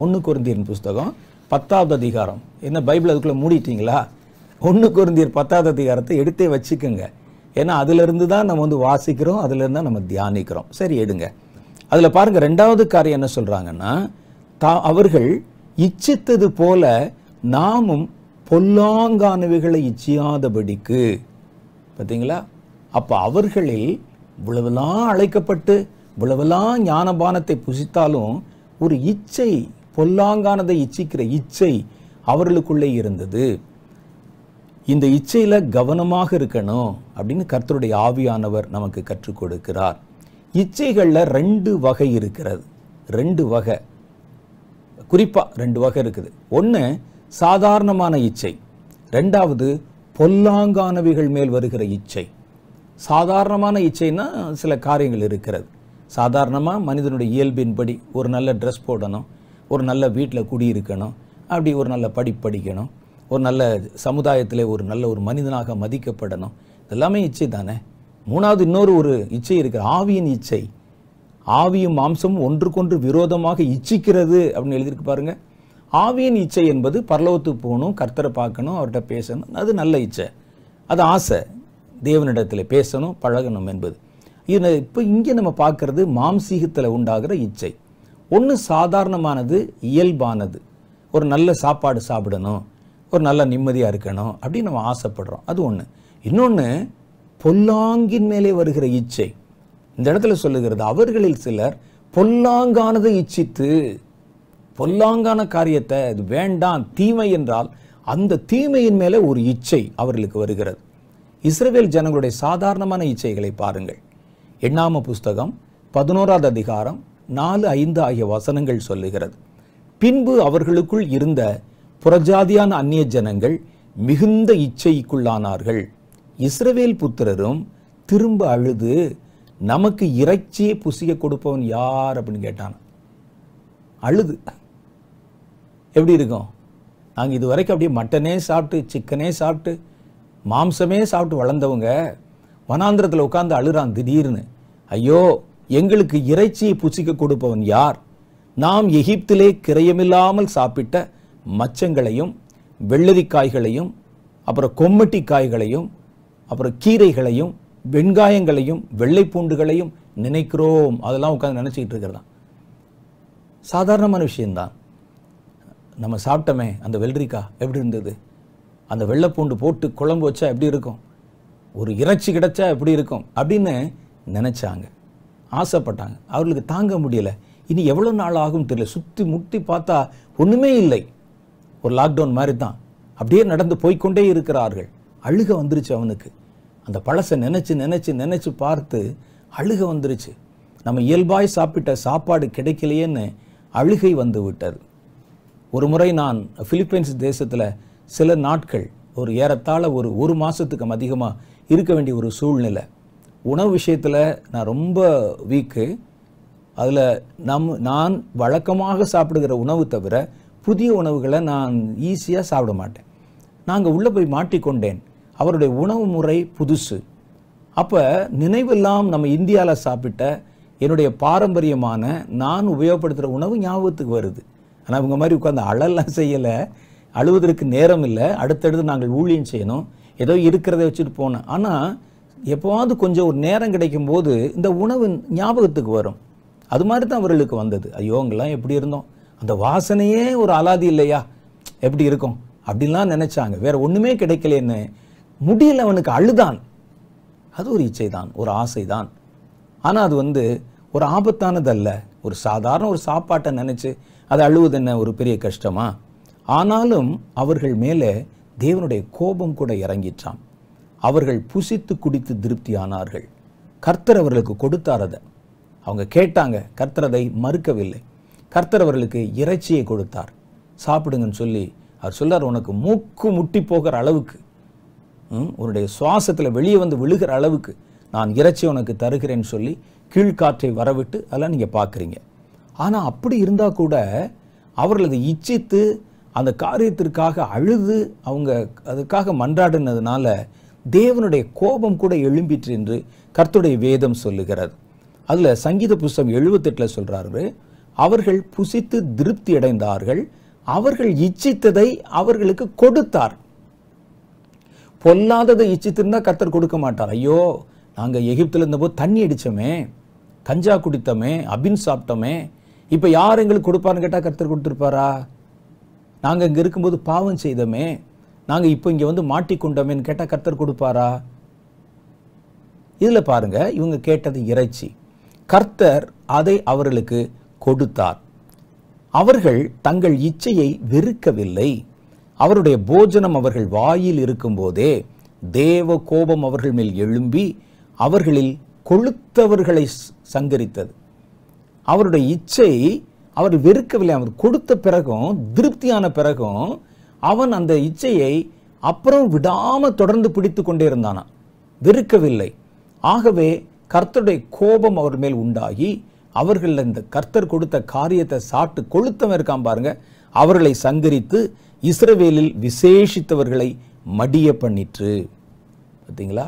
ஒன்று குருந்தியன் புஸ்தகம் பத்தாவது அதிகாரம் என்ன பைபிள் அதுக்குள்ளே மூடிட்டீங்களா ஒன்று குருந்தியர் பத்தாவது அதிகாரத்தை எடுத்தே வச்சுக்கோங்க ஏன்னா அதிலிருந்து தான் நம்ம வந்து வாசிக்கிறோம் அதிலிருந்து தான் நம்ம தியானிக்கிறோம் சரி எடுங்க அதில் பாருங்க ரெண்டாவது காரியம் என்ன சொல்கிறாங்கன்னா தா அவர்கள் இச்சித்தது போல நாமும் பொல்லாங்கானவைகளை இச்சியாதபடிக்கு பார்த்தீங்களா அப்போ அவர்களில் இவ்வளவெல்லாம் அழைக்கப்பட்டு இவ்வளவெல்லாம் ஞானபானத்தை புசித்தாலும் ஒரு இச்சை பொல்லாங்கானதை இச்சிக்கிற இச்சை அவர்களுக்குள்ளே இருந்தது இந்த இச்சையில கவனமாக இருக்கணும் அப்படின்னு கர்த்தருடைய ஆவியானவர் நமக்கு கற்றுக் கொடுக்கிறார் இச்சைகள்ல ரெண்டு வகை இருக்கிறது ரெண்டு வகை குறிப்பா ரெண்டு வகை இருக்குது ஒன்று சாதாரணமான இச்சை ரெண்டாவது பொல்லாங்கானவைகள் மேல் வருகிற இச்சை சாதாரணமான இச்சைன்னா சில காரியங்கள் இருக்கிறது சாதாரணமாக மனிதனுடைய இயல்பின்படி ஒரு நல்ல ட்ரெஸ் போடணும் ஒரு நல்ல வீட்டில் குடியிருக்கணும் அப்படி ஒரு நல்ல படி படிக்கணும் ஒரு நல்ல சமுதாயத்தில் ஒரு நல்ல ஒரு மனிதனாக மதிக்கப்படணும் இதெல்லாமே இச்சை தானே மூணாவது இன்னொரு ஒரு இச்சை இருக்கிற ஆவியின் இச்சை ஆவியும் மாம்சமும் ஒன்றுக்கொன்று விரோதமாக இச்சிக்கிறது அப்படின்னு எழுதியிருக்கு பாருங்க ஆவியின் இச்சை என்பது பரலோகத்துக்கு போகணும் கர்த்தரை பார்க்கணும் அவர்கிட்ட பேசணும் அது நல்ல இச்சை அது ஆசை தேவனிடத்தில் பேசணும் பழகணும் என்பது இது இப்போ இங்கே நம்ம பார்க்கறது மாம்சீகத்தில் உண்டாகிற இச்சை ஒன்று சாதாரணமானது இயல்பானது ஒரு நல்ல சாப்பாடு சாப்பிடணும் ஒரு நல்ல நிம்மதியாக இருக்கணும் அப்படின்னு நம்ம ஆசைப்படுறோம் அது ஒன்று இன்னொன்று பொல்லாங்கின் மேலே வருகிற இச்சை இந்த இடத்துல சொல்லுகிறது அவர்களில் சிலர் பொல்லாங்கானதை இச்சித்து பொல்லாங்கான காரியத்தை இது வேண்டாம் தீமை என்றால் அந்த தீமையின் மேலே ஒரு இச்சை அவர்களுக்கு வருகிறது இஸ்ரவேல் ஜனங்களுடைய சாதாரணமான இச்சைகளை பாருங்கள் எண்ணாம புஸ்தகம் பதினோராவது அதிகாரம் நாலு ஐந்து ஆகிய வசனங்கள் சொல்லுகிறது பின்பு அவர்களுக்குள் இருந்த புறஜாதியான அந்நிய ஜனங்கள் மிகுந்த இச்சைக்குள்ளானார்கள் இஸ்ரவேல் புத்திரரும் திரும்ப அழுது நமக்கு இறைச்சியை புசிக்க கொடுப்பவன் யார் அப்படின்னு கேட்டான் அழுது எப்படி இருக்கும் நாங்கள் இது வரைக்கும் அப்படியே மட்டனே சாப்பிட்டு சிக்கனே சாப்பிட்டு மாம்சமே சாப்பிட்டு வளர்ந்தவங்க வனாந்திரத்தில் உட்கார்ந்து அழுறான் திடீர்னு ஐயோ எங்களுக்கு இறைச்சியை புசிக்க கொடுப்பவன் யார் நாம் எகிப்திலே கிரயமில்லாமல் சாப்பிட்ட மச்சங்களையும் வெள்ளரிக்காய்களையும் அப்புறம் கொம்மட்டி காய்களையும் அப்புறம் கீரைகளையும் வெங்காயங்களையும் வெள்ளை பூண்டுகளையும் நினைக்கிறோம் அதெல்லாம் உட்காந்து நினச்சிக்கிட்டு இருக்கிறதா சாதாரணமான விஷயம்தான் நம்ம சாப்பிட்டோமே அந்த வெள்ளரிக்காய் எப்படி இருந்தது அந்த வெள்ளைப்பூண்டு போட்டு குழம்பு வச்சா எப்படி இருக்கும் ஒரு இறைச்சி கிடைச்சா எப்படி இருக்கும் அப்படின்னு நினைச்சாங்க ஆசைப்பட்டாங்க அவர்களுக்கு தாங்க முடியல இனி எவ்வளோ நாள் ஆகும் தெரியல சுற்றி முட்டி பார்த்தா ஒன்றுமே இல்லை ஒரு லாக்டவுன் மாதிரி தான் அப்படியே நடந்து போய்க்கொண்டே இருக்கிறார்கள் அழுக வந்துருச்சு அவனுக்கு அந்த பழசை நினைச்சு நினைச்சு நினைச்சு பார்த்து அழுக வந்துருச்சு நம்ம இயல்பாய் சாப்பிட்ட சாப்பாடு கிடைக்கலையேன்னு அழுகை வந்து விட்டது ஒரு முறை நான் பிலிப்பைன்ஸ் தேசத்தில் சில நாட்கள் ஒரு ஏறத்தாழ ஒரு ஒரு மாதத்துக்கு அதிகமாக இருக்க வேண்டிய ஒரு சூழ்நிலை உணவு விஷயத்தில் நான் ரொம்ப வீக்கு அதில் நம் நான் வழக்கமாக சாப்பிடுகிற உணவு தவிர புதிய உணவுகளை நான் ஈஸியாக சாப்பிட மாட்டேன் நாங்கள் உள்ளே போய் மாட்டிக்கொண்டேன் அவருடைய உணவு முறை புதுசு அப்போ நினைவெல்லாம் நம்ம இந்தியாவில் சாப்பிட்ட என்னுடைய பாரம்பரியமான நான் உபயோகப்படுத்துகிற உணவு ஞாபகத்துக்கு வருது ஆனால் இவங்க மாதிரி உட்காந்து அழலாம் செய்யலை அழுவதற்கு நேரம் இல்லை அடுத்தடுத்து நாங்கள் ஊழியம் செய்யணும் ஏதோ இருக்கிறத வச்சுட்டு போனேன் ஆனால் எப்போவாவது கொஞ்சம் ஒரு நேரம் கிடைக்கும் போது இந்த உணவு ஞாபகத்துக்கு வரும் அது மாதிரி தான் அவர்களுக்கு வந்தது ஐயோ அங்கெல்லாம் எப்படி இருந்தோம் அந்த வாசனையே ஒரு அலாதி இல்லையா எப்படி இருக்கும் அப்படிலாம் நினைச்சாங்க வேற ஒண்ணுமே கிடைக்கலன்னு முடியல அவனுக்கு அழுதான் அது ஒரு இச்சை தான் ஒரு ஆசை தான் ஆனால் அது வந்து ஒரு ஆபத்தானது அல்ல ஒரு சாதாரண ஒரு சாப்பாட்டை நினைச்சு அது அழுவது என்ன ஒரு பெரிய கஷ்டமா ஆனாலும் அவர்கள் மேலே தேவனுடைய கோபம் கூட இறங்கிற்றாம் அவர்கள் புசித்து குடித்து திருப்தி ஆனார்கள் கர்த்தர் அவர்களுக்கு கொடுத்தார் அதை அவங்க கேட்டாங்க கர்த்தர் அதை மறுக்கவில்லை கர்த்தர் அவர்களுக்கு இறைச்சியை கொடுத்தார் சாப்பிடுங்கன்னு சொல்லி அவர் சொல்லார் உனக்கு மூக்கு முட்டி போகிற அளவுக்கு ம், உன்னுடைய சுவாசத்தில் வெளியே வந்து விழுகிற அளவுக்கு நான் இறைச்சி உனக்கு தருகிறேன்னு சொல்லி கீழ்காற்றை வரவிட்டு அதெல்லாம் நீங்கள் பார்க்குறீங்க ஆனால் அப்படி இருந்தால் கூட அவர்கள் அதை இச்சித்து அந்த காரியத்திற்காக அழுது அவங்க அதுக்காக மன்றாடினதுனால தேவனுடைய கோபம் கூட எழும்பிற்று என்று கர்த்தருடைய வேதம் சொல்லுகிறது அதில் சங்கீத புஸ்தகம் எழுபத்தெட்டில் சொல்கிறாரு அவர்கள் புசித்து திருப்தி அடைந்தார்கள் அவர்கள் இச்சித்ததை அவர்களுக்கு கொடுத்தார் பொல்லாததை இச்சித்திருந்தா கர்த்தர் கொடுக்க மாட்டார் ஐயோ நாங்க எகிப்துல இருந்தபோது தண்ணி அடிச்சோமே கஞ்சா குடித்தோமே அபின் சாப்பிட்டோமே இப்ப யார் எங்களுக்கு கொடுப்பாருன்னு கேட்டா கர்த்தர் கொடுத்துருப்பாரா நாங்க இங்க இருக்கும்போது பாவம் செய்தோமே நாங்க இப்போ இங்க வந்து மாட்டிக்கொண்டோமேன்னு கேட்டா கர்த்தர் கொடுப்பாரா இதுல பாருங்க இவங்க கேட்டது இறைச்சி கர்த்தர் அதை அவர்களுக்கு கொடுத்தார் அவர்கள் தங்கள் இச்சையை வெறுக்கவில்லை அவருடைய போஜனம் அவர்கள் வாயில் இருக்கும்போதே தேவ கோபம் அவர்கள் மேல் எழும்பி அவர்களில் கொளுத்தவர்களை ஸ்- சங்கரித்தது அவருடைய இச்சை அவர் வெறுக்கவில்லை அவர் கொடுத்த பிறகும் திருப்தியான பிறகும் அவன் அந்த இச்சையை அப்புறம் விடாம தொடர்ந்து பிடித்து கொண்டே இருந்தானாம் வெறுக்கவில்லை ஆகவே கர்த்தருடைய கோபம் அவர் மேல் உண்டாகி அவர்கள் இந்த கர்த்தர் கொடுத்த காரியத்தை சாப்பிட்டு கொளுத்தவன் இருக்கான் பாருங்க அவர்களை சங்கரித்து இஸ்ரவேலில் விசேஷித்தவர்களை மடிய பண்ணிற்று பார்த்தீங்களா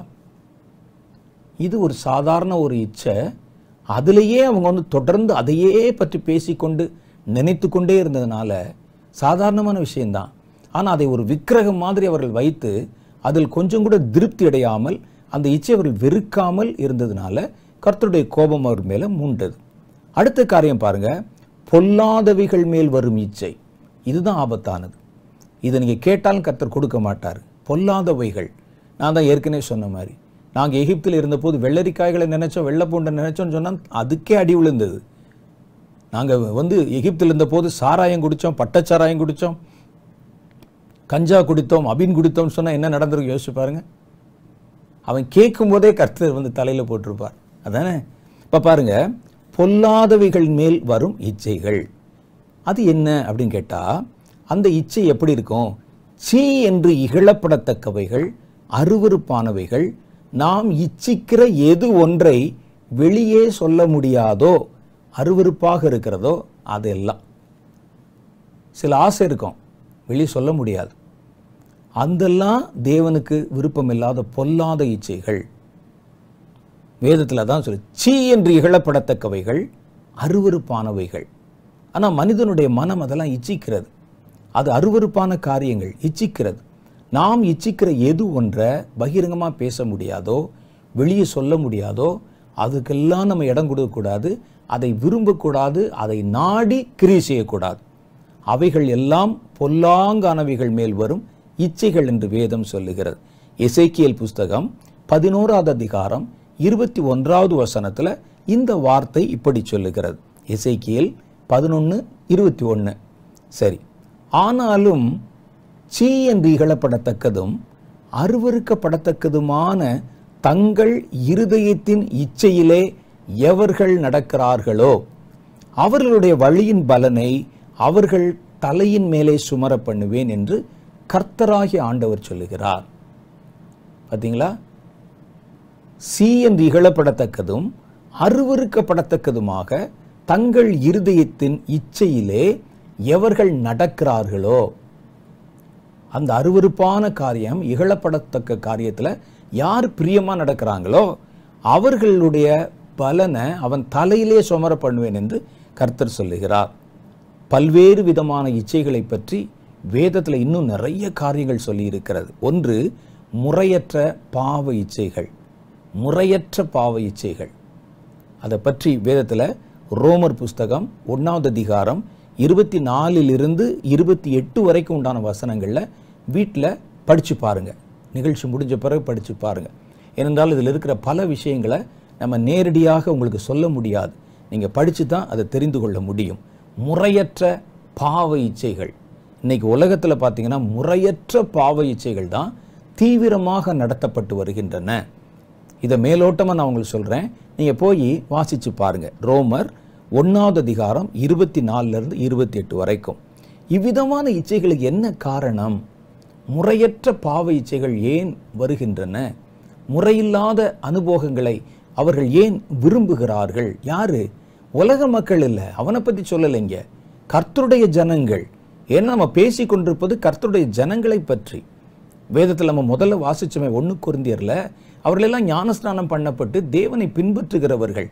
இது ஒரு சாதாரண ஒரு இச்சை அதிலேயே அவங்க வந்து தொடர்ந்து அதையே பற்றி பேசிக்கொண்டு நினைத்து கொண்டே இருந்ததுனால சாதாரணமான விஷயம்தான் ஆனால் அதை ஒரு விக்கிரகம் மாதிரி அவர்கள் வைத்து அதில் கொஞ்சம் கூட திருப்தி அடையாமல் அந்த இச்சை அவர்கள் வெறுக்காமல் இருந்ததுனால கர்த்தருடைய கோபம் அவர் மேலே மூண்டது அடுத்த காரியம் பாருங்க பொல்லாதவைகள் மேல் வரும் இச்சை இதுதான் ஆபத்தானது இதை நீங்கள் கேட்டாலும் கர்த்தர் கொடுக்க மாட்டார் பொல்லாதவைகள் நான் தான் ஏற்கனவே சொன்ன மாதிரி நாங்கள் எகிப்தில் இருந்தபோது வெள்ளரிக்காய்களை நினைச்சோம் வெள்ளை பூண்டை நினைச்சோம்னு சொன்னால் அதுக்கே அடி விழுந்தது நாங்கள் வந்து எகிப்தில் இருந்தபோது சாராயம் குடித்தோம் பட்டச்சாராயம் குடித்தோம் கஞ்சா குடித்தோம் அபின் குடித்தோம்னு சொன்னால் என்ன நடந்திருக்கு யோசிச்சு பாருங்க அவன் கேட்கும் போதே கர்த்தர் வந்து தலையில் போட்டிருப்பார் அதானே இப்போ பாருங்க பொல்லாதவைகள் மேல் வரும் இச்சைகள் அது என்ன அப்படின்னு கேட்டால் அந்த இச்சை எப்படி இருக்கும் சீ என்று இகழப்படத்தக்கவைகள் அருவருப்பானவைகள் நாம் இச்சிக்கிற எது ஒன்றை வெளியே சொல்ல முடியாதோ அருவருப்பாக இருக்கிறதோ அதெல்லாம் சில ஆசை இருக்கும் வெளியே சொல்ல முடியாது அதெல்லாம் தேவனுக்கு விருப்பமில்லாத பொல்லாத இச்சைகள் வேதத்தில் தான் சொல்லு சீ என்று இகழப்படத்தக்கவைகள் அருவருப்பானவைகள் ஆனால் மனிதனுடைய மனம் அதெல்லாம் இச்சிக்கிறது அது அருவருப்பான காரியங்கள் இச்சிக்கிறது நாம் இச்சிக்கிற எது ஒன்றை பகிரங்கமாக பேச முடியாதோ வெளியே சொல்ல முடியாதோ அதுக்கெல்லாம் நம்ம இடம் கொடுக்கக்கூடாது அதை விரும்பக்கூடாது அதை நாடி கிரி செய்யக்கூடாது அவைகள் எல்லாம் பொல்லாங்கானவைகள் மேல் வரும் இச்சைகள் என்று வேதம் சொல்லுகிறது எசேக்கியேல் புஸ்தகம் பதினோராவது அதிகாரம் இருபத்தி ஒன்றாவது வசனத்துல இந்த வார்த்தை இப்படி சொல்லுகிறது எசேக்கியேல் பதினொன்று இருபத்தி ஒன்று சரி ஆனாலும் சீ என்று இகழப்படத்தக்கதும் அருவருக்கப்படத்தக்கதுமான தங்கள் இருதயத்தின் இச்சையிலே எவர்கள் நடக்கிறார்களோ அவர்களுடைய வழியின் பலனை அவர்கள் தலையின் மேலே சுமர பண்ணுவேன் என்று கர்த்தராகிய ஆண்டவர் சொல்லுகிறார் பார்த்தீங்களா சீ என்று இகழப்படத்தக்கதும் அருவருக்கப்படத்தக்கதுமாக தங்கள் இருதயத்தின் இச்சையிலே எவர்கள் நடக்கிறார்களோ அந்த அருவருப்பான காரியம் இகழப்படத்தக்க காரியத்தில் யார் பிரியமாக நடக்கிறாங்களோ அவர்களுடைய பலனை அவன் தலையிலே சுமர பண்ணுவேன் என்று கர்த்தர் சொல்லுகிறார் பல்வேறு விதமான இச்சைகளை பற்றி வேதத்தில் இன்னும் நிறைய காரியங்கள் சொல்லி இருக்கிறது ஒன்று முறையற்ற பாவ இச்சைகள் முறையற்ற பாவ இச்சைகள் அதை பற்றி வேதத்தில் ரோமர் புஸ்தகம் ஒன்றாவது அதிகாரம் இருபத்தி நாலிலிருந்து இருபத்தி எட்டு வரைக்கும் உண்டான வசனங்களில் வீட்டில் படித்து பாருங்க நிகழ்ச்சி முடிஞ்ச பிறகு படித்து பாருங்க ஏனென்றால் இதில் இருக்கிற பல விஷயங்களை நம்ம நேரடியாக உங்களுக்கு சொல்ல முடியாது நீங்கள் படித்து தான் அதை தெரிந்து கொள்ள முடியும் முறையற்ற பாவ இச்சைகள் இன்னைக்கு உலகத்தில் பார்த்தீங்கன்னா முறையற்ற பாவ இச்சைகள் தான் தீவிரமாக நடத்தப்பட்டு வருகின்றன இதை மேலோட்டமாக நான் உங்களுக்கு சொல்கிறேன் நீங்கள் போய் வாசித்து பாருங்க ரோமர் ஒன்றாவது அதிகாரம் இருபத்தி நாலுலேருந்து இருபத்தி எட்டு வரைக்கும் இவ்விதமான இச்சைகளுக்கு என்ன காரணம் முறையற்ற பாவ இச்சைகள் ஏன் வருகின்றன முறையில்லாத அனுபவங்களை அவர்கள் ஏன் விரும்புகிறார்கள் யாரு உலக மக்கள் இல்லை அவனை பற்றி சொல்லலைங்க கர்த்தருடைய ஜனங்கள் ஏன்னா நம்ம பேசி கொண்டிருப்பது கர்த்தருடைய ஜனங்களை பற்றி வேதத்தில் நம்ம முதல்ல வாசிச்சோமே ஒன்று குருந்தியரில் அவர்களெல்லாம் ஞானஸ்நானம் பண்ணப்பட்டு தேவனை பின்பற்றுகிறவர்கள்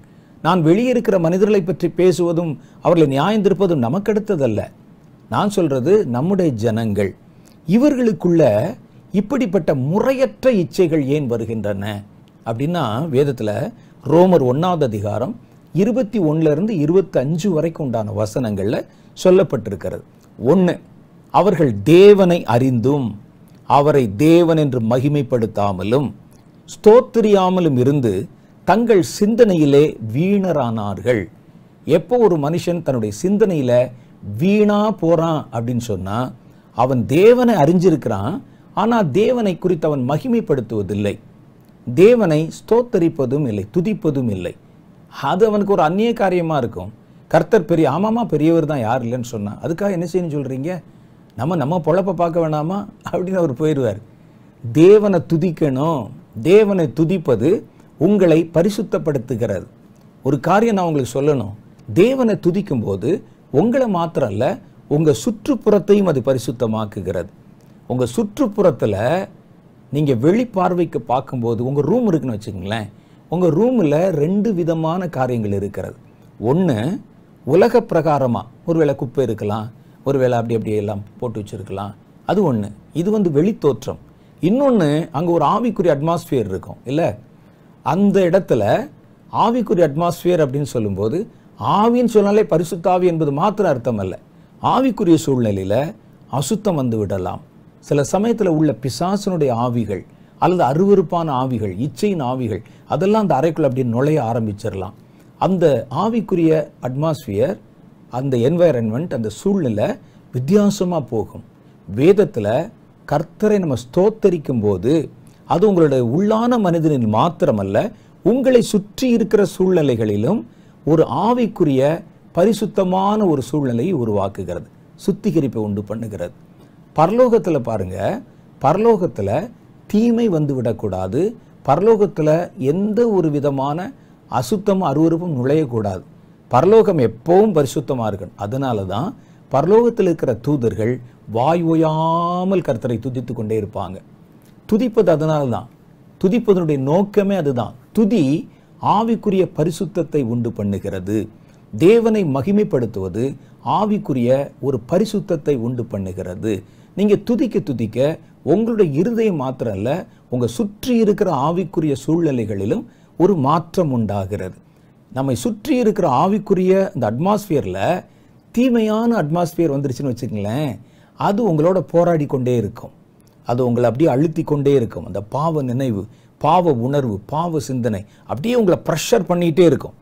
நான் வெளியே இருக்கிற மனிதர்களை பற்றி பேசுவதும் அவர்களை நியாயந்திருப்பதும் நமக்கு அடுத்ததல்ல நான் சொல்றது நம்முடைய ஜனங்கள் இவர்களுக்குள்ள இப்படிப்பட்ட முறையற்ற இச்சைகள் ஏன் வருகின்றன அப்படின்னா வேதத்தில் ரோமர் ஒன்றாவது அதிகாரம் இருபத்தி இருந்து இருபத்தி அஞ்சு வரைக்கும் உண்டான வசனங்கள்ல சொல்லப்பட்டிருக்கிறது ஒன்று அவர்கள் தேவனை அறிந்தும் அவரை தேவன் என்று மகிமைப்படுத்தாமலும் ஸ்தோத்திரியாமலும் இருந்து தங்கள் சிந்தனையிலே வீணரானார்கள் எப்போ ஒரு மனுஷன் தன்னுடைய சிந்தனையில வீணா போறான் அப்படின்னு சொன்னா அவன் தேவனை அறிஞ்சிருக்கிறான் ஆனா தேவனை குறித்து அவன் மகிமைப்படுத்துவதில்லை தேவனை ஸ்தோத்தரிப்பதும் இல்லை துதிப்பதும் இல்லை அது அவனுக்கு ஒரு அந்நிய காரியமா இருக்கும் கர்த்தர் பெரிய ஆமாமா பெரியவர் தான் யார் இல்லைன்னு சொன்னா அதுக்காக என்ன செய்யணும்னு சொல்றீங்க நம்ம நம்ம பொழப்ப பார்க்க வேணாமா அப்படின்னு அவர் போயிடுவார் தேவனை துதிக்கணும் தேவனை துதிப்பது உங்களை பரிசுத்தப்படுத்துகிறது ஒரு காரியம் நான் உங்களுக்கு சொல்லணும் தேவனை துதிக்கும் போது உங்களை மாத்திரம் அல்ல உங்க சுற்றுப்புறத்தையும் அது பரிசுத்தமாக்குகிறது உங்க சுற்றுப்புறத்துல நீங்க வெளிப்பார்வைக்கு பார்க்கும்போது உங்க ரூம் இருக்குன்னு வச்சுக்கோங்களேன் உங்க ரூம்ல ரெண்டு விதமான காரியங்கள் இருக்கிறது ஒன்று உலக பிரகாரமா ஒருவேளை குப்பை இருக்கலாம் ஒருவேளை அப்படி அப்படியே எல்லாம் போட்டு வச்சிருக்கலாம் அது ஒன்று இது வந்து வெளித்தோற்றம் இன்னொன்று அங்கே ஒரு ஆவிக்குரிய அட்மாஸ்பியர் இருக்கும் இல்லை அந்த இடத்துல ஆவிக்குரிய அட்மாஸ்பியர் அப்படின்னு சொல்லும்போது ஆவின்னு சொன்னாலே பரிசுத்தாவி என்பது மாத்திரம் அர்த்தம் அல்ல ஆவிக்குரிய சூழ்நிலையில் அசுத்தம் வந்து விடலாம் சில சமயத்தில் உள்ள பிசாசனுடைய ஆவிகள் அல்லது அருவருப்பான ஆவிகள் இச்சையின் ஆவிகள் அதெல்லாம் அந்த அறைக்குள்ள அப்படியே நுழைய ஆரம்பிச்சிடலாம் அந்த ஆவிக்குரிய அட்மாஸ்பியர் அந்த என்வாயரன்மெண்ட் அந்த சூழ்நிலை வித்தியாசமாக போகும் வேதத்தில் கர்த்தரை நம்ம ஸ்தோத்தரிக்கும் போது அது உங்களுடைய உள்ளான மனிதனில் மாத்திரமல்ல உங்களை சுற்றி இருக்கிற சூழ்நிலைகளிலும் ஒரு ஆவிக்குரிய பரிசுத்தமான ஒரு சூழ்நிலையை உருவாக்குகிறது சுத்திகரிப்பை உண்டு பண்ணுகிறது பரலோகத்தில் பாருங்க பரலோகத்தில் தீமை வந்து விடக்கூடாது பரலோகத்தில் எந்த ஒரு விதமான அசுத்தமும் அருவருப்பும் நுழையக்கூடாது பரலோகம் எப்பவும் பரிசுத்தமாக இருக்கணும் அதனால தான் பரலோகத்தில் இருக்கிற தூதர்கள் வாய் ஓயாமல் கர்த்தரை துதித்து கொண்டே இருப்பாங்க துதிப்பது அதனால தான் துதிப்பதனுடைய நோக்கமே அதுதான் துதி ஆவிக்குரிய பரிசுத்தத்தை உண்டு பண்ணுகிறது தேவனை மகிமைப்படுத்துவது ஆவிக்குரிய ஒரு பரிசுத்தத்தை உண்டு பண்ணுகிறது நீங்க துதிக்க துதிக்க உங்களுடைய இருதயம் மாத்திரம் அல்ல உங்க சுற்றி இருக்கிற ஆவிக்குரிய சூழ்நிலைகளிலும் ஒரு மாற்றம் உண்டாகிறது நம்மை சுற்றி இருக்கிற ஆவிக்குரிய இந்த அட்மாஸ்பியர்ல தீமையான அட்மாஸ்பியர் வந்துருச்சுன்னு வச்சுக்கங்களேன் அது உங்களோட போராடி கொண்டே இருக்கும் அது உங்களை அப்படியே அழுத்தி கொண்டே இருக்கும் அந்த பாவ நினைவு பாவ உணர்வு பாவ சிந்தனை அப்படியே உங்களை ப்ரெஷர் பண்ணிகிட்டே இருக்கும்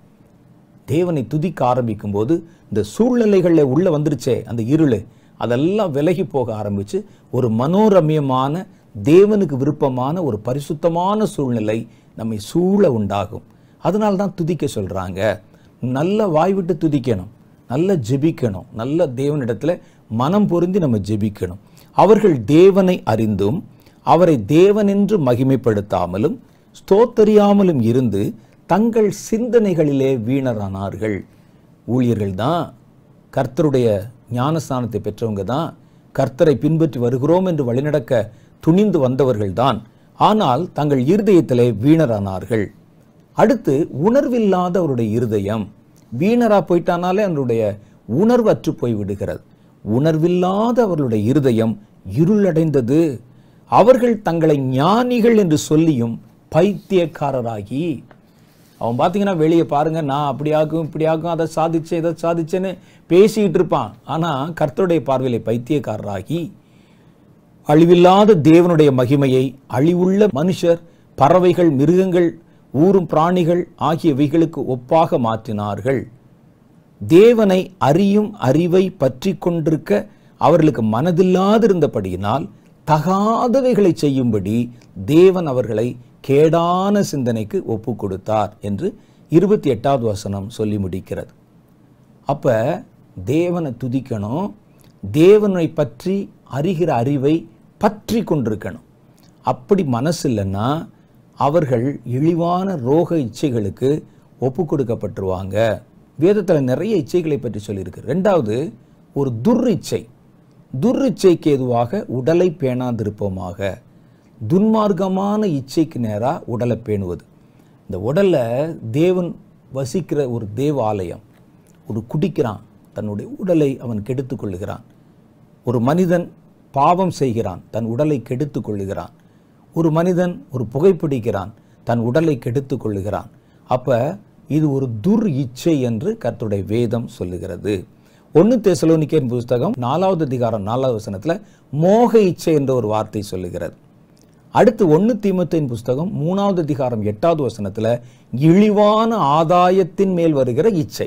தேவனை துதிக்க ஆரம்பிக்கும் போது இந்த சூழ்நிலைகளில் உள்ள வந்துருச்சே அந்த இருள் அதெல்லாம் விலகி போக ஆரம்பிச்சு ஒரு மனோரம்யமான தேவனுக்கு விருப்பமான ஒரு பரிசுத்தமான சூழ்நிலை நம்மை சூழ உண்டாகும் அதனால தான் துதிக்க சொல்றாங்க நல்ல வாய் விட்டு துதிக்கணும் நல்ல ஜெபிக்கணும் நல்ல தேவனிடத்துல மனம் பொருந்தி நம்ம ஜெபிக்கணும் அவர்கள் தேவனை அறிந்தும் அவரை தேவனென்று மகிமைப்படுத்தாமலும் ஸ்தோத்தரியாமலும் இருந்து தங்கள் சிந்தனைகளிலே வீணரானார்கள் ஊழியர்கள் தான் கர்த்தருடைய ஞானஸ்தானத்தை பெற்றவங்க தான் கர்த்தரை பின்பற்றி வருகிறோம் என்று வழிநடக்க துணிந்து வந்தவர்கள் தான் ஆனால் தங்கள் இருதயத்திலே வீணரானார்கள் அடுத்து உணர்வில்லாத அவருடைய இருதயம் வீணரா போயிட்டானாலே அவருடைய உணர்வற்று போய் விடுகிறது உணர்வில்லாத அவர்களுடைய இருதயம் இருளடைந்தது அவர்கள் தங்களை ஞானிகள் என்று சொல்லியும் பைத்தியக்காரராகி அவன் பார்த்தீங்கன்னா வெளியே பாருங்க நான் அப்படியாகும் இப்படியாகும் அதை சாதிச்சேன் இதை சாதிச்சேன்னு பேசிக்கிட்டு இருப்பான் ஆனால் கர்த்தருடைய பார்வையிலே பைத்தியக்காரராகி அழிவில்லாத தேவனுடைய மகிமையை அழிவுள்ள மனுஷர் பறவைகள் மிருகங்கள் ஊரும் பிராணிகள் ஆகியவைகளுக்கு ஒப்பாக மாற்றினார்கள் தேவனை அறியும் அறிவை பற்றி கொண்டிருக்க அவர்களுக்கு மனதில்லாதிருந்தபடியினால் தகாதவைகளை செய்யும்படி தேவன் அவர்களை கேடான சிந்தனைக்கு ஒப்பு கொடுத்தார் என்று இருபத்தி எட்டாவது வசனம் சொல்லி முடிக்கிறது அப்ப தேவனை துதிக்கணும் தேவனை பற்றி அறிகிற அறிவை பற்றி கொண்டிருக்கணும் அப்படி மனசு இல்லைன்னா அவர்கள் இழிவான ரோக இச்சைகளுக்கு ஒப்பு கொடுக்கப்பட்டுருவாங்க வேதத்தில் நிறைய இச்சைகளை பற்றி சொல்லியிருக்கு ரெண்டாவது ஒரு துர்இச்சை துர்இச்சைக்கு எதுவாக உடலை பேணாதிருப்போமாக துன்மார்க்கமான இச்சைக்கு நேராக உடலை பேணுவது இந்த உடலை தேவன் வசிக்கிற ஒரு தேவாலயம் ஒரு குடிக்கிறான் தன்னுடைய உடலை அவன் கெடுத்துக் கொள்ளுகிறான் ஒரு மனிதன் பாவம் செய்கிறான் தன் உடலை கெடுத்துக் கொள்ளுகிறான் ஒரு மனிதன் ஒரு புகைப்பிடிக்கிறான் தன் உடலை கெடுத்துக் கொள்ளுகிறான் அப்ப இது ஒரு துர் இச்சை என்று கர்த்தருடைய வேதம் சொல்லுகிறது ஒன்னு தெசலோனிக்கேன் புஸ்தகம் நாலாவது அதிகாரம் நாலாவது வசனத்துல மோக இச்சை என்ற ஒரு வார்த்தை சொல்லுகிறது அடுத்து ஒன்னு தீமத்தின் புஸ்தகம் மூணாவது அதிகாரம் எட்டாவது வசனத்துல இழிவான ஆதாயத்தின் மேல் வருகிற இச்சை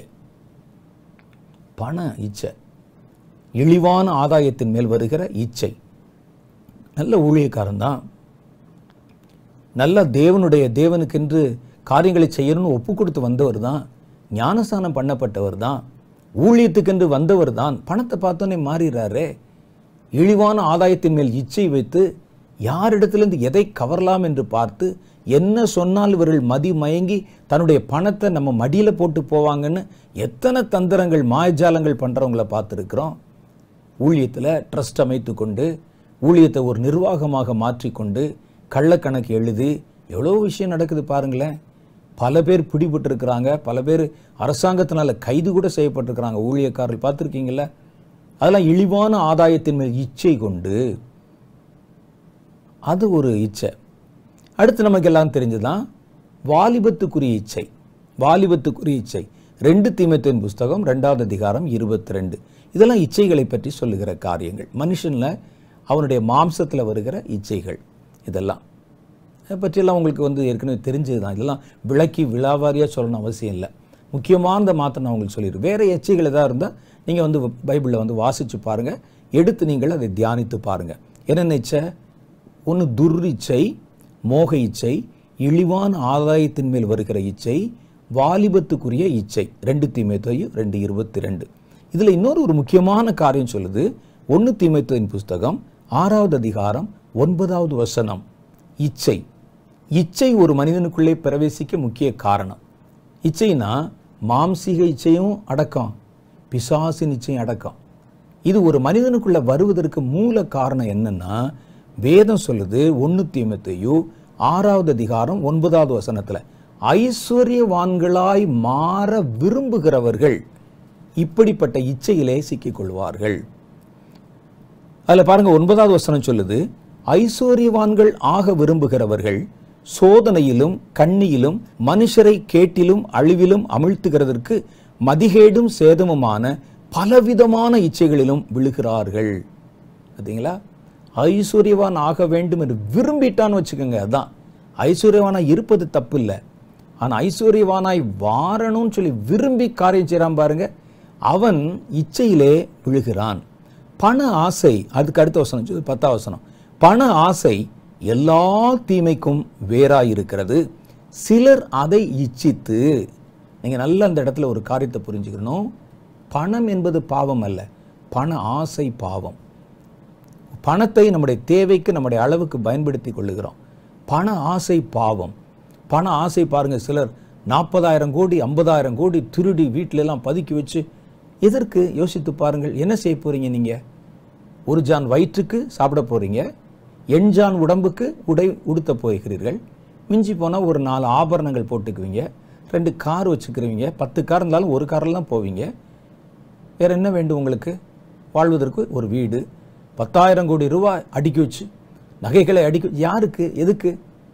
பண இச்சை இழிவான ஆதாயத்தின் மேல் வருகிற இச்சை நல்ல ஊழியக்காரன் தான் நல்ல தேவனுடைய தேவனுக்கென்று காரியங்களை செய்யணும்னு ஒப்பு கொடுத்து வந்தவர் தான் ஞானஸ்தானம் பண்ணப்பட்டவர் தான் ஊழியத்துக்கென்று வந்தவர் தான் பணத்தை பார்த்தோன்னே மாறிடுறாரே இழிவான ஆதாயத்தின் மேல் இச்சை வைத்து யாரிடத்திலிருந்து எதை கவரலாம் என்று பார்த்து என்ன சொன்னால் இவர்கள் மதி மயங்கி தன்னுடைய பணத்தை நம்ம மடியில போட்டு போவாங்கன்னு எத்தனை தந்திரங்கள் மாயஜாலங்கள் பண்றவங்கள பார்த்துருக்குறோம் ஊழியத்தில் ட்ரஸ்ட் அமைத்து கொண்டு ஊழியத்தை ஒரு நிர்வாகமாக மாற்றிக்கொண்டு கள்ளக்கணக்கு எழுதி எவ்வளோ விஷயம் நடக்குது பாருங்களேன் பல பேர் பிடிபட்டிருக்கிறாங்க பல பேர் அரசாங்கத்தினால கைது கூட செய்யப்பட்டிருக்கிறாங்க ஊழியக்காரர்கள் பார்த்துருக்கீங்களா அதெல்லாம் இழிவான ஆதாயத்தின் மேல் இச்சை கொண்டு அது ஒரு இச்சை அடுத்து நமக்கு எல்லாம் தெரிஞ்சுதான் வாலிபத்துக்குரிய இச்சை வாலிபத்துக்குரிய இச்சை ரெண்டு தீமத்தின் புஸ்தகம் ரெண்டாவது அதிகாரம் இருபத்தி ரெண்டு இதெல்லாம் இச்சைகளை பற்றி சொல்லுகிற காரியங்கள் மனுஷன்ல அவனுடைய மாம்சத்தில் வருகிற இச்சைகள் இதெல்லாம் அதை பற்றியெல்லாம் உங்களுக்கு வந்து ஏற்கனவே தெரிஞ்சது தான் இதெல்லாம் விளக்கி விழாவாரியாக சொல்லணும் அவசியம் இல்லை முக்கியமானதை மாத்திரம் நான் உங்களுக்கு சொல்லிடுறேன் வேறு எச்சைகள் எதாவது இருந்தால் நீங்கள் வந்து பைபிளில் வந்து வாசித்து பாருங்கள் எடுத்து நீங்கள் அதை தியானித்து பாருங்கள் என்னென்ன இச்சை ஒன்று துர்இச்சை மோக இச்சை இழிவான ஆதாயத்தின் மேல் வருகிற இச்சை வாலிபத்துக்குரிய இச்சை ரெண்டு தீமைத்தொய் ரெண்டு இருபத்தி ரெண்டு இதில் இன்னொரு ஒரு முக்கியமான காரியம் சொல்லுது ஒன்று தீமைத்தொயின் புஸ்தகம் ஆறாவது அதிகாரம் ஒன்பதாவது வசனம் இச்சை இச்சை ஒரு மனிதனுக்குள்ளே பிரவேசிக்க முக்கிய காரணம் இச்சைனா மாம்சீக இச்சையும் அடக்கம் பிசாசின் இச்சையும் அடக்கம் இது ஒரு மனிதனுக்குள்ள வருவதற்கு மூல காரணம் என்னன்னா வேதம் சொல்லுது ஒன்று தீமத்தையு ஆறாவது அதிகாரம் ஒன்பதாவது வசனத்துல ஐஸ்வர்யவான்களாய் மாற விரும்புகிறவர்கள் இப்படிப்பட்ட இச்சையிலே சிக்கிக் கொள்வார்கள் அதுல பாருங்க ஒன்பதாவது வசனம் சொல்லுது ஐஸ்வர்யவான்கள் ஆக விரும்புகிறவர்கள் சோதனையிலும் கண்ணியிலும் மனுஷரை கேட்டிலும் அழிவிலும் அமிழ்த்துகிறதற்கு மதிகேடும் சேதமுமான பலவிதமான இச்சைகளிலும் விழுகிறார்கள் பார்த்தீங்களா ஐஸ்வர்யவான் ஆக வேண்டும் என்று விரும்பிட்டான்னு வச்சுக்கோங்க அதான் ஐஸ்வர்யவானாய் இருப்பது தப்பு இல்லை ஆனால் ஐஸ்வர்யவானாய் வாரணும்னு சொல்லி விரும்பி காரியம் செய்கிறான் பாருங்க அவன் இச்சையிலே விழுகிறான் பண ஆசை அதுக்கு அடுத்த வசனம் சொல்லு, பத்தாவது வசனம் பண ஆசை எல்லா தீமைக்கும் வேறாய் இருக்கிறது சிலர் அதை இச்சித்து நீங்க நல்ல அந்த இடத்துல ஒரு காரியத்தை புரிஞ்சுக்கணும் பணம் என்பது பாவம் அல்ல பண ஆசை பாவம் பணத்தை நம்முடைய தேவைக்கு நம்முடைய அளவுக்கு பயன்படுத்தி கொள்ளுகிறோம் பண ஆசை பாவம் பண ஆசை பாருங்க சிலர் நாற்பதாயிரம் கோடி ஐம்பதாயிரம் கோடி திருடி வீட்டில எல்லாம் பதுக்கி வச்சு எதற்கு யோசித்து பாருங்கள் என்ன செய்ய போறீங்க நீங்க ஒரு ஜான் வயிற்றுக்கு சாப்பிட போறீங்க எண்ஜான் உடம்புக்கு உடை உடுத்த போகிறீர்கள் மிஞ்சி போனால் ஒரு நாலு ஆபரணங்கள் போட்டுக்குவீங்க ரெண்டு கார் வச்சுக்கிறீங்க பத்து கார் இருந்தாலும் ஒரு காரில் தான் போவீங்க வேற என்ன வேண்டும் உங்களுக்கு வாழ்வதற்கு ஒரு வீடு பத்தாயிரம் கோடி ரூபாய் அடுக்கி வச்சு நகைகளை அடுக்கி யாருக்கு எதுக்கு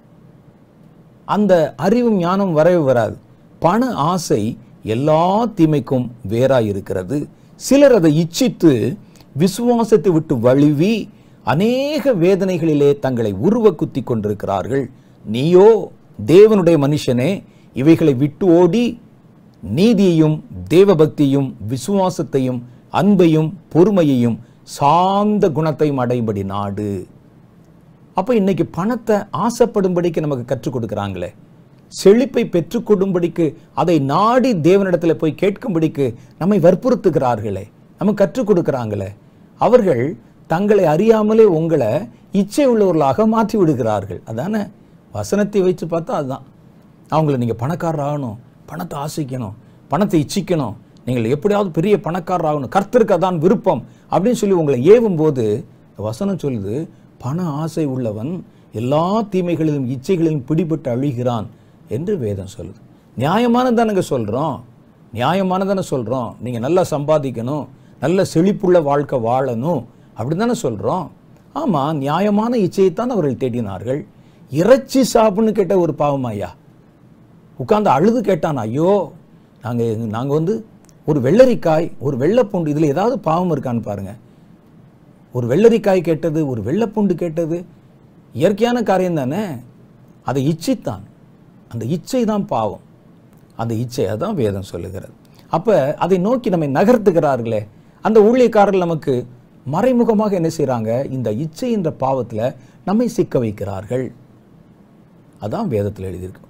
அந்த அறிவும் ஞானம் வரவே வராது பண ஆசை எல்லா தீமைக்கும் வேறாய் இருக்கிறது சிலர் அதை இச்சித்து விசுவாசத்தை விட்டு வழுவி அநேக வேதனைகளிலே தங்களை உருவ குத்தி கொண்டிருக்கிறார்கள் நீயோ தேவனுடைய மனுஷனே இவைகளை விட்டு ஓடி நீதியையும் தேவபக்தியும் விசுவாசத்தையும் அன்பையும் பொறுமையையும் சாந்த குணத்தையும் அடையும்படி நாடு அப்ப இன்னைக்கு பணத்தை ஆசைப்படும்படிக்கு நமக்கு கற்றுக் கொடுக்குறாங்களே செழிப்பை பெற்றுக்கொடும்படிக்கு அதை நாடி தேவனிடத்துல போய் கேட்கும்படிக்கு நம்மை வற்புறுத்துகிறார்களே நமக்கு கற்றுக் கொடுக்குறாங்களே அவர்கள் தங்களை அறியாமலே உங்களை இச்சை உள்ளவர்களாக மாற்றி விடுகிறார்கள் அதானே வசனத்தை வச்சு பார்த்தா அதுதான் அவங்கள நீங்கள் பணக்காரர் ஆகணும் பணத்தை ஆசைக்கணும் பணத்தை இச்சிக்கணும் நீங்கள் எப்படியாவது பெரிய பணக்காரர் ஆகணும் கர்த்தருக்கு அதான் விருப்பம் அப்படின்னு சொல்லி உங்களை ஏவும் போது வசனம் சொல்லுது பண ஆசை உள்ளவன் எல்லா தீமைகளிலும் இச்சைகளிலும் பிடிபட்டு அழிகிறான் என்று வேதம் சொல்லுது நியாயமானதானுங்க சொல்கிறோம் நியாயமானதானே சொல்கிறோம் நீங்கள் நல்லா சம்பாதிக்கணும் நல்ல செழிப்புள்ள வாழ்க்கை வாழணும் அப்படி தானே சொல்கிறோம் ஆமாம் நியாயமான இச்சையைத்தான் அவர்கள் தேடினார்கள் இறைச்சி சாப்பிட்னு கேட்ட ஒரு பாவம் ஐயா உட்கார்ந்து அழுது கேட்டான் ஐயோ நாங்கள் நாங்கள் வந்து ஒரு வெள்ளரிக்காய் ஒரு வெள்ளைப்பூண்டு இதில் ஏதாவது பாவம் இருக்கான்னு பாருங்க ஒரு வெள்ளரிக்காய் கேட்டது ஒரு வெள்ளைப்பூண்டு கேட்டது இயற்கையான காரியம் தானே அதை இச்சித்தான் அந்த இச்சை தான் பாவம் அந்த இச்சை அதான் வேதம் சொல்லுகிறது அப்போ அதை நோக்கி நம்மை நகர்த்துகிறார்களே அந்த ஊழியக்காரர்கள் நமக்கு மறைமுகமாக என்ன செய்கிறாங்க இந்த இச்சை என்ற பாவத்தில் நம்மை சிக்க வைக்கிறார்கள் அதான் வேதத்தில் எழுதியிருக்கு